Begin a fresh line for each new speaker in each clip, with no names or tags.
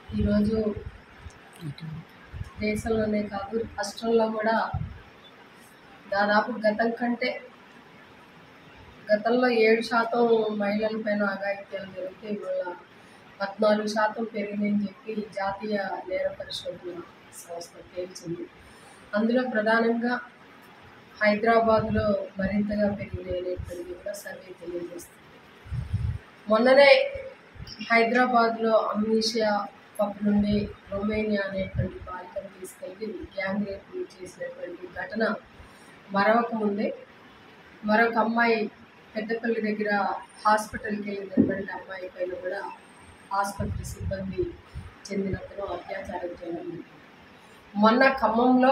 ఈరోజు దేశంలోనే కాదు రాష్ట్రంలో కూడా దాదాపు గతం కంటే గతంలో ఏడు శాతం మహిళల పైన అఘాయిత్యాలు జరిగితే ఇవాళ పద్నాలుగు శాతం పెరిగిందని చెప్పి జాతీయ నేర పరిశోధన సంస్థ తేల్చింది అందులో ప్రధానంగా హైదరాబాద్లో మరింతగా పెరిగినాయి అనేటువంటిది కూడా సర్వే తెలియజేస్తుంది మొన్ననే హైదరాబాద్లో అమ్నీషియా పబ్ నుండి రొమేనియా అనేటువంటి బాలికను తీసుకెళ్ళి గ్యాంగ్ రేప్ చేసినటువంటి ఘటన మరొక ముందే మరొక అమ్మాయి పెద్దపల్లి దగ్గర హాస్పిటల్కి వెళ్ళినటువంటి అమ్మాయి పైన కూడా ఆసుపత్రి సిబ్బంది చెందినతను అత్యాచారం జరిగింది మొన్న ఖమ్మంలో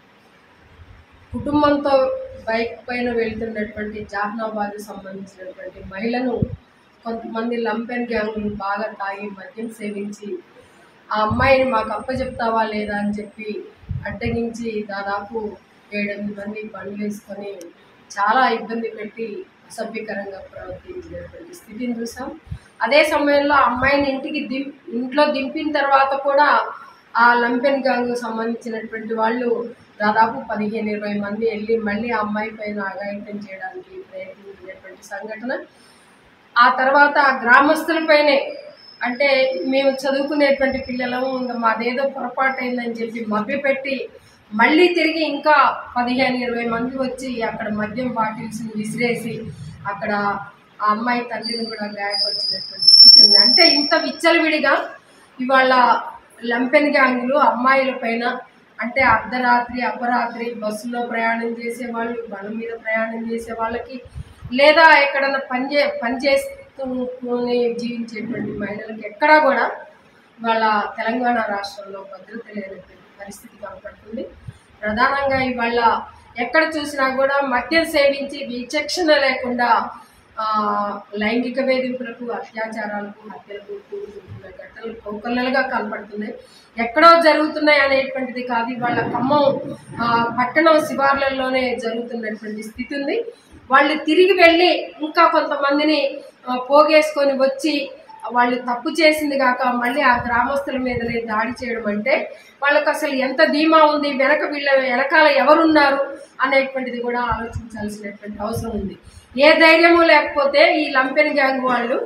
కుటుంబంతో బైక్ పైన వెళ్తున్నటువంటి జాహ్నాబాద్ సంబంధించినటువంటి మహిళను కొంతమంది లంపెన్ గ్యాంగులు బాగా తాగి మద్యం సేవించి ఆ అమ్మాయిని మాకు అప్పచెప్తావా లేదా అని చెప్పి అడ్డగించి దాదాపు ఏడెనిమిది మంది బండ్లు వేసుకొని చాలా ఇబ్బంది పెట్టి అసభ్యకరంగా ప్రవర్తించినటువంటి స్థితిని చూసాం అదే సమయంలో ఆ అమ్మాయిని ఇంటికి దిం ఇంట్లో దింపిన తర్వాత కూడా ఆ లంపెన్ గ్యాంగ్ సంబంధించినటువంటి వాళ్ళు దాదాపు పదిహేను ఇరవై మంది వెళ్ళి మళ్ళీ ఆ అమ్మాయి పైన అఘాయిత్యం చేయడానికి ప్రయత్నించినటువంటి సంఘటన ఆ తర్వాత ఆ గ్రామస్తులపైనే అంటే మేము చదువుకునేటువంటి పిల్లలము ఇంకా మాదేదో పొరపాటు అయిందని చెప్పి మభ్యపెట్టి మళ్ళీ తిరిగి ఇంకా పదిహేను ఇరవై మంది వచ్చి అక్కడ మద్యం బాటిల్స్ని విసిరేసి అక్కడ ఆ అమ్మాయి తల్లిని కూడా గాయపరిచినటువంటి స్థితి ఉంది అంటే ఇంత విచ్చలవిడిగా ఇవాళ లంపెన్ గ్యాంగులు అమ్మాయిల పైన అంటే అర్ధరాత్రి అపరాత్రి బస్సులో ప్రయాణం చేసే వాళ్ళు బండ్ల మీద ప్రయాణం చేసే వాళ్ళకి లేదా ఎక్కడన్నా పని చే పని చేస్తూనే జీవించేటువంటి మహిళలకు ఎక్కడా కూడా వాళ్ళ తెలంగాణ రాష్ట్రంలో భద్రత లేనటువంటి పరిస్థితి కనపడుతుంది ప్రధానంగా ఇవాళ ఎక్కడ చూసినా కూడా మద్యం సేవించి విచక్షణ లేకుండా ఆ, లైంగిక వేధింపులకు అత్యాచారాలకు హత్యలకు కూడుకుంటున్న ఘటనలు కోకొల్లలుగా కనపడుతున్నాయి ఎక్కడో జరుగుతున్నాయి అనేటువంటిది కాదు వాళ్ళ ఖమ్మం ఆ, పట్టణం శివార్లలోనే జరుగుతున్నటువంటి స్థితి ఉంది వాళ్ళు తిరిగి వెళ్ళి ఇంకా కొంతమందిని ఆ, పోగేసుకొని వచ్చి వాళ్ళు తప్పు చేసింది కాక మళ్ళీ ఆ గ్రామస్తుల మీదనే దాడి చేయడం అంటే వాళ్ళకి అసలు ఎంత ధీమా ఉంది వెనక వీళ్ళ వెనకాల ఎవరున్నారు అనేటువంటిది కూడా ఆలోచించాల్సినటువంటి అవసరం ఉంది ఏ ధైర్యము లేకపోతే ఈ లంపెన్ గ్యాంగ్ వాళ్ళు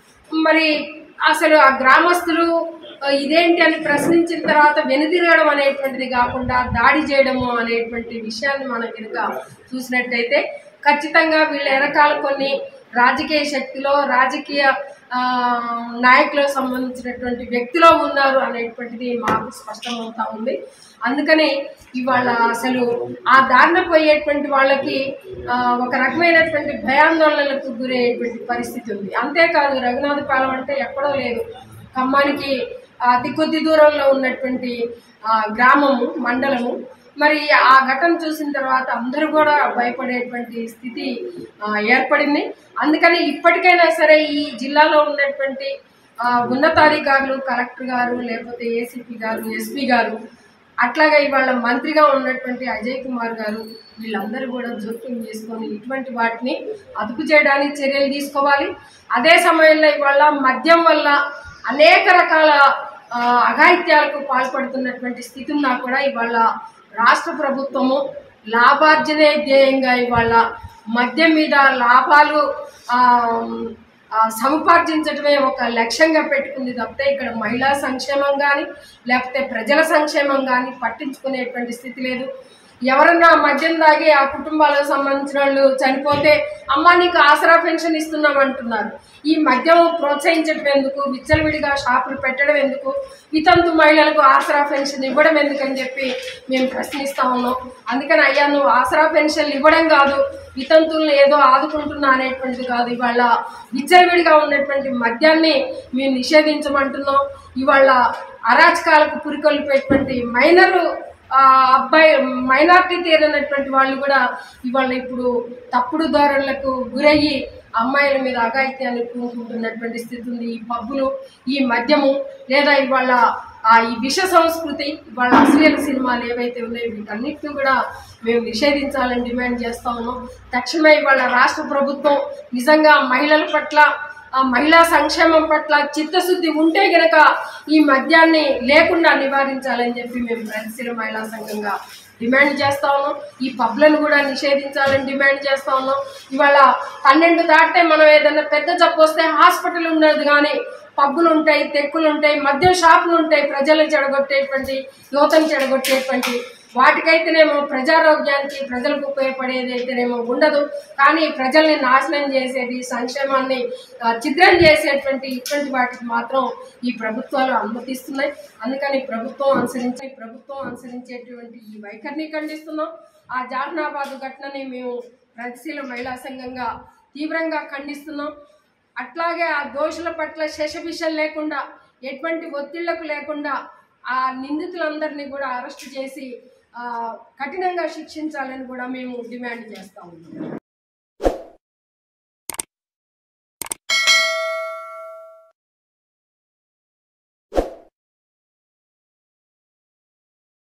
మరి అసలు ఆ గ్రామస్తులు ఆ, ఇదేంటి అని ప్రశ్నించిన తర్వాత వెనుదిరగడం అనేటువంటిది కాకుండా దాడి చేయడము అనేటువంటి విషయాన్ని మనం కనుక చూసినట్టయితే ఖచ్చితంగా వీళ్ళ వెనకాల కొన్ని రాజకీయ శక్తిలో రాజకీయ ఆ, నాయకులకు సంబంధించినటువంటి వ్యక్తిలో ఉన్నారు అనేటువంటిది మాకు స్పష్టమవుతా ఉంది అందుకని ఇవాళ అసలు ఆ దారిన పోయేటువంటి వాళ్ళకి ఆ, ఒక రకమైనటువంటి భయాందోళనలకు గురయ్యేటువంటి పరిస్థితి ఉంది అంతేకాదు రఘునాథపాలెం అంటే ఎక్కడో లేదు ఖమ్మానికి అతి కొద్ది దూరంలో ఉన్నటువంటి ఆ, గ్రామము మండలము మరి ఆ ఘటన చూసిన తర్వాత అందరూ కూడా భయపడేటువంటి స్థితి ఆ, ఏర్పడింది అందుకని ఇప్పటికైనా సరే ఈ జిల్లాలో ఉన్నటువంటి ఆ, ఉన్నతాధికారులు కలెక్టర్ గారు లేకపోతే ఏసీపీ గారు ఎస్పీ గారు అట్లాగే ఇవాళ మంత్రిగా ఉన్నటువంటి అజయ్ కుమార్ గారు వీళ్ళందరూ కూడా జోక్యం చేసుకొని ఇటువంటి వాటిని అదుపు చేయడానికి చర్యలు తీసుకోవాలి అదే సమయంలో ఇవాళ మద్యం వల్ల అనేక రకాల ఆ, అఘాయిత్యాలకు పాల్పడుతున్నటువంటి స్థితి ఉన్నా కూడా ఇవాళ రాష్ట్ర ప్రభుత్వము లాభార్జనే ధ్యేయంగా ఇవాళ మద్యం మీద లాభాలు ఆ, ఆ, సముపార్జించడమే ఒక లక్ష్యంగా పెట్టుకుంది తప్పితే ఇక్కడ మహిళా సంక్షేమం కానీ లేకపోతే ప్రజల సంక్షేమం కానీ పట్టించుకునేటువంటి స్థితి లేదు ఎవరన్నా మద్యం తాగి ఆ కుటుంబాలకు సంబంధించిన వాళ్ళు చనిపోతే అమ్మ నీకు ఆసరా పెన్షన్ ఇస్తున్నాం అంటున్నారు ఈ మద్యం ప్రోత్సహించడం ఎందుకు విచ్చలవిడిగా షాపులు పెట్టడం ఎందుకు వితంతు మహిళలకు ఆసరా పెన్షన్ ఇవ్వడం ఎందుకని చెప్పి మేము ప్రశ్నిస్తా ఉన్నాం అందుకని అయ్యా నువ్వు ఆసరా పెన్షన్లు ఇవ్వడం కాదు వితంతుల్ని ఏదో ఆదుకుంటున్నా అనేటువంటిది కాదు ఇవాళ విచ్చలవిడిగా ఉన్నటువంటి మద్యాన్ని మేము నిషేధించమంటున్నాం ఇవాళ అరాచకాలకు పురికొల్పేటువంటి మైనరు ఆ అబ్బాయి మైనార్టీ తీరనటువంటి వాళ్ళు కూడా ఇవాళ ఇప్పుడు తప్పుడు ధోరణులకు గురయ్యి అమ్మాయిల మీద అఘాయిత్యాన్ని పూనుకుంటున్నటువంటి స్థితి ఉంది ఈ పబ్బులు ఈ మద్యము లేదా ఇవాళ ఆ ఈ విష సంస్కృతి ఇవాళ అశ్లీల సినిమాలు ఏవైతే ఉన్నాయో వీటన్నిటిని కూడా మేము నిషేధించాలని డిమాండ్ చేస్తా ఉన్నాం తక్షణమే ఇవాళ రాష్ట్ర ప్రభుత్వం నిజంగా మహిళల పట్ల ఆ మహిళా సంక్షేమం పట్ల చిత్తశుద్ధి ఉంటే గనక ఈ మద్యాన్ని లేకుండా నివారించాలని చెప్పి మేము ప్రగతిశీల మహిళా సంఘంగా డిమాండ్ చేస్తా ఉన్నాం ఈ పబ్లను కూడా నిషేధించాలని డిమాండ్ చేస్తా ఉన్నాం ఇవాళ పన్నెండు దాటితే మనం ఏదైనా పెద్ద జబ్బు వస్తే హాస్పిటల్ ఉండదు కానీ పబ్బులు ఉంటాయి తెక్కులు ఉంటాయి మద్యం షాపులు ఉంటాయి ప్రజలను చెడగొట్టేటువంటి యువతను చెడగొట్టేటువంటి వాటికైతేనేమో ప్రజారోగ్యానికి ప్రజలకు ఉపయోగపడేది అయితేనేమో ఉండదు కానీ ప్రజల్ని నాశనం చేసేది సంక్షేమాన్ని ఆ, ఛిద్రం చేసేటువంటి ఇటువంటి వాటికి మాత్రం ఈ ప్రభుత్వాలు అనుమతిస్తున్నాయి అందుకని ప్రభుత్వం అనుసరించే ప్రభుత్వం అనుసరించేటువంటి ఈ వైఖరిని ఖండిస్తున్నాం ఆ జాహ్నాబాద్ ఘటనని మేము ప్రగతిశీల మహిళా సంఘంగా తీవ్రంగా ఖండిస్తున్నాం అట్లాగే ఆ దోషుల పట్ల శశభిషం లేకుండా ఎటువంటి ఒత్తిళ్లకు లేకుండా ఆ నిందితులందరినీ కూడా అరెస్ట్ చేసి ఆ, కఠినంగా శిక్షించాలని కూడా మేము డిమాండ్ చేస్తా ఉన్నాం